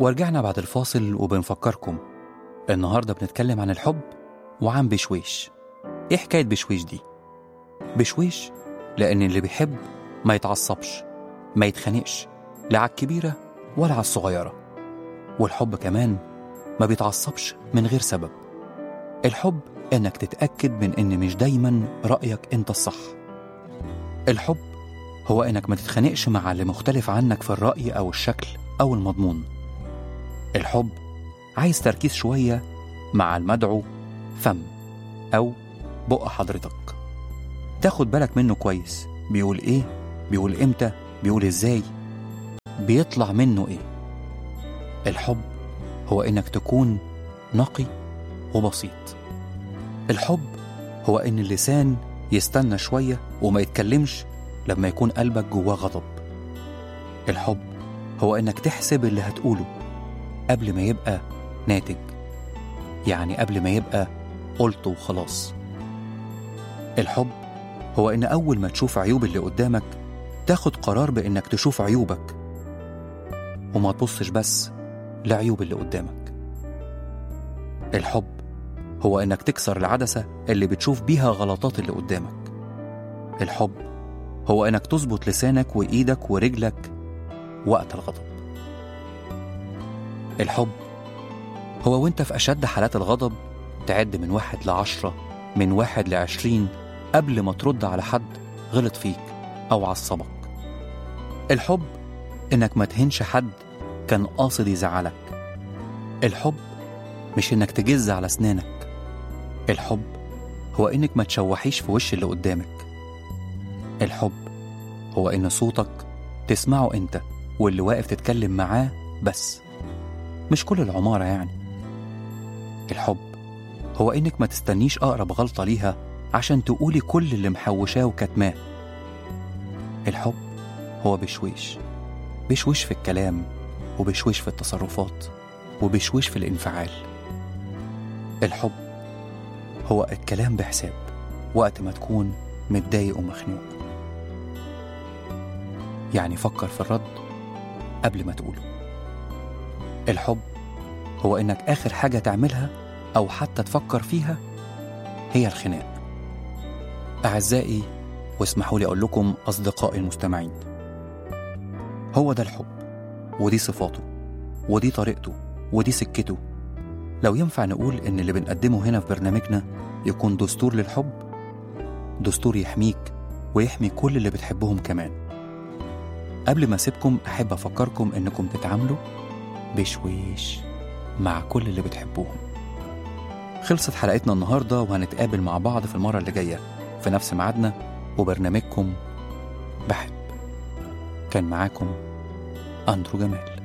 ورجعنا بعد الفاصل وبنفكركم النهاردة بنتكلم عن الحب وعن بشويش ايه حكاية بشويش دي؟ بشويش لأن اللي بيحب ما يتعصبش ما يتخانقش لا على الكبيرة ولا على الصغيرة والحب كمان ما بيتعصبش من غير سبب الحب إنك تتأكد من إن مش دايما رأيك أنت الصح الحب هو إنك ما تتخانقش مع اللي مختلف عنك في الرأي أو الشكل أو المضمون الحب عايز تركيز شوية مع المدعو فم أو بق حضرتك تاخد بالك منه كويس بيقول إيه بيقول إمتى بيقول إزاي بيطلع منه إيه الحب هو إنك تكون نقي وبسيط الحب هو إن اللسان يستنى شوية وما يتكلمش لما يكون قلبك جواه غضب الحب هو إنك تحسب اللي هتقوله قبل ما يبقى ناتج يعني قبل ما يبقى قلته وخلاص الحب هو إن أول ما تشوف عيوب اللي قدامك تاخد قرار بإنك تشوف عيوبك وما تبصش بس لعيوب اللي قدامك الحب هو إنك تكسر العدسة اللي بتشوف بيها غلطات اللي قدامك الحب هو إنك تظبط لسانك وإيدك ورجلك وقت الغضب الحب هو وانت في أشد حالات الغضب تعد من واحد لعشرة من واحد لعشرين قبل ما ترد على حد غلط فيك أو عصبك الحب إنك ما تهنش حد كان قاصد يزعلك الحب مش إنك تجز على أسنانك الحب هو إنك ما تشوحيش في وش اللي قدامك الحب هو إن صوتك تسمعه أنت واللي واقف تتكلم معاه بس مش كل العمارة يعني الحب هو إنك ما تستنيش أقرب غلطة ليها عشان تقولي كل اللي محوشاه وكتماه الحب هو بشويش بشويش في الكلام وبشويش في التصرفات وبشويش في الانفعال الحب هو الكلام بحساب وقت ما تكون متضايق ومخنوق يعني فكر في الرد قبل ما تقوله الحب هو إنك آخر حاجة تعملها أو حتى تفكر فيها هي الخناق أعزائي واسمحوا لي أقول لكم أصدقائي المستمعين هو ده الحب ودي صفاته ودي طريقته ودي سكته لو ينفع نقول إن اللي بنقدمه هنا في برنامجنا يكون دستور للحب دستور يحميك ويحمي كل اللي بتحبهم كمان قبل ما أسيبكم أحب أفكركم إنكم تتعاملوا بشويش مع كل اللي بتحبوهم خلصت حلقتنا النهاردة وهنتقابل مع بعض في المرة اللي جاية في نفس ميعادنا وبرنامجكم بحب كان معاكم أندرو جمال